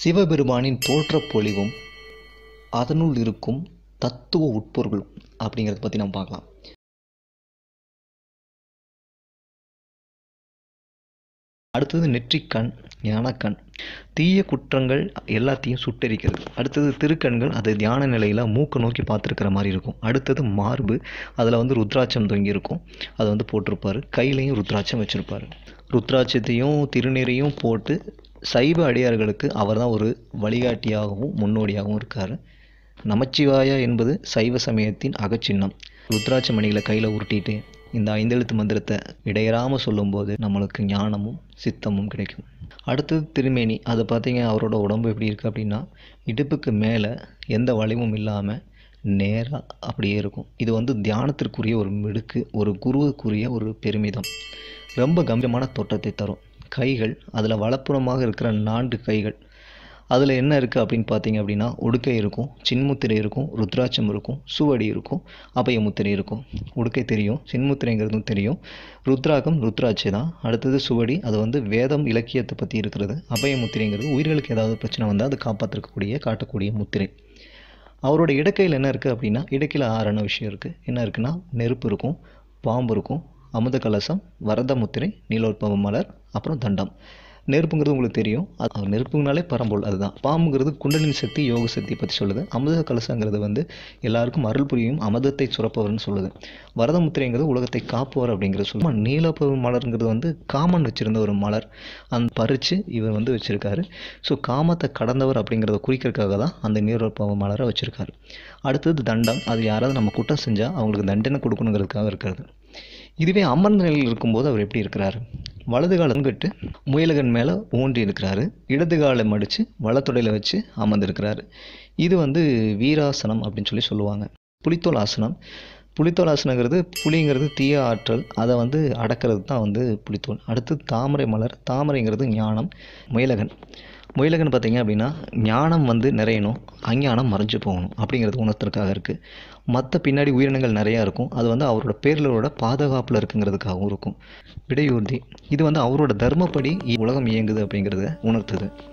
சிவபெருமானின் தோற்றப் பொலிவும் அதனுள் இருக்கும் தத்துவ உட்பொருளும் அப்படிங்கிறத பற்றி நம்ம பார்க்கலாம் அடுத்தது நெற்றிக்கண் ஞானக்கண் தீய குற்றங்கள் எல்லாத்தையும் சுட்டெரிக்கிறது அடுத்தது திருக்கண்கள் அது தியான நிலையில் மூக்கை நோக்கி பார்த்துருக்கிற மாதிரி இருக்கும் அடுத்தது மார்பு அதில் வந்து ருத்ராட்சம் தொங்கி இருக்கும் அதை வந்து போட்டிருப்பாரு கையிலையும் ருத்ராட்சம் வச்சுருப்பாரு ருத்ராட்சத்தையும் திருநீரையும் போட்டு சைவ அடியார்களுக்கு அவர் தான் ஒரு வழிகாட்டியாகவும் முன்னோடியாகவும் இருக்கார் நமச்சிவாயா என்பது சைவ சமயத்தின் அகச்சின்னம் ருத்ராட்ச மணிகளை கையில் உருட்டிட்டு இந்த ஐந்தெழுத்து மந்திரத்தை இடையறாமல் சொல்லும்போது நம்மளுக்கு ஞானமும் சித்தமும் கிடைக்கும் அடுத்தது திருமேனி அதை பார்த்தீங்க அவரோட உடம்பு எப்படி இருக்குது அப்படின்னா இடுப்புக்கு மேலே எந்த வளைவும் இல்லாமல் நேராக அப்படியே இருக்கும் இது வந்து தியானத்திற்குரிய ஒரு மிடுக்கு ஒரு குருவுக்குரிய ஒரு பெருமிதம் ரொம்ப கம்பீரமான தோற்றத்தை தரும் கைகள் அதில் வலப்புறமாக இருக்கிற நான்கு கைகள் அதில் என்ன இருக்குது அப்படின்னு பார்த்தீங்க அப்படின்னா உடுக்கை இருக்கும் சின்முத்திரை இருக்கும் ருத்ராட்சம் இருக்கும் சுவடி இருக்கும் அபய முத்திரை இருக்கும் உடுக்கை தெரியும் சின்முத்திரைங்கிறதும் தெரியும் ருத்ராகம் ருத்ராட்சி தான் அடுத்தது சுவடி அது வந்து வேதம் இலக்கியத்தை பற்றி இருக்கிறது அபய முத்திரைங்கிறது உயிர்களுக்கு ஏதாவது பிரச்சனை வந்தால் அது காப்பாற்றக்கூடிய காட்டக்கூடிய முத்திரை அவரோட இடக்கையில் என்ன இருக்குது அப்படின்னா இடக்கையில் ஆறான விஷயம் இருக்குது என்ன இருக்குன்னா நெருப்பு இருக்கும் பாம்பு இருக்கும் அமுத கலசம் வரத முத்திரை நீலோற்பவ மலர் அப்புறம் தண்டம் நெருப்புங்கிறது உங்களுக்கு தெரியும் அது நெருப்புங்கனாலே பரம்பொருள் அதுதான் பாம்புங்கிறது குண்டலினி சக்தி யோக சக்தி பற்றி சொல்லுது அமுத கலசங்கிறது வந்து எல்லாருக்கும் அருள் புரியும் அமுதத்தை சுரப்பவர்னு சொல்லுது வரத முத்திரைங்கிறது உலகத்தை காப்பவர் அப்படிங்கிறது சொல்லுவோம் நீலப்பவ மலருங்கிறது வந்து காமன் வச்சிருந்த ஒரு மலர் அந்த பறித்து இவர் வந்து வச்சுருக்காரு ஸோ காமத்தை கடந்தவர் அப்படிங்கிறத குறிக்கிறதுக்காக தான் அந்த நீலப்பவ மலரை வச்சுருக்காரு அடுத்தது தண்டம் அது யாராவது நம்ம குற்றம் செஞ்சால் அவங்களுக்கு தண்டனை கொடுக்கணுங்கிறதுக்காக இருக்கிறது இதுவே அமர்ந்த நிலையில் இருக்கும்போது அவர் எப்படி இருக்கிறாரு வலது காலம் கட்டு முயலகன் மேலே ஊன்றி இருக்கிறாரு இடது காலை மடித்து வலத்தொடையில் வச்சு அமர்ந்திருக்கிறாரு இது வந்து வீராசனம் அப்படின்னு சொல்லி சொல்லுவாங்க புலித்தோல் ஆசனம் புலித்தோல் ஆசனங்கிறது புலிங்கிறது தீய ஆற்றல் அதை வந்து அடக்கிறது தான் வந்து புலித்தோல் அடுத்து தாமரை மலர் தாமரைங்கிறது ஞானம் முயலகன் முயலகன் பார்த்தீங்க அப்படின்னா ஞானம் வந்து நிறையணும் அஞ்ஞானம் மறைஞ்சு போகணும் அப்படிங்கிறது உணர்த்துறதுக்காக இருக்குது மற்ற பின்னாடி உயிரினங்கள் நிறையா இருக்கும் அது வந்து அவரோட பேர்களோட பாதுகாப்பில் இருக்குங்கிறதுக்காகவும் இருக்கும் விடையூர்தி இது வந்து அவரோட தர்மப்படி உலகம் இயங்குது அப்படிங்கிறத உணர்த்துது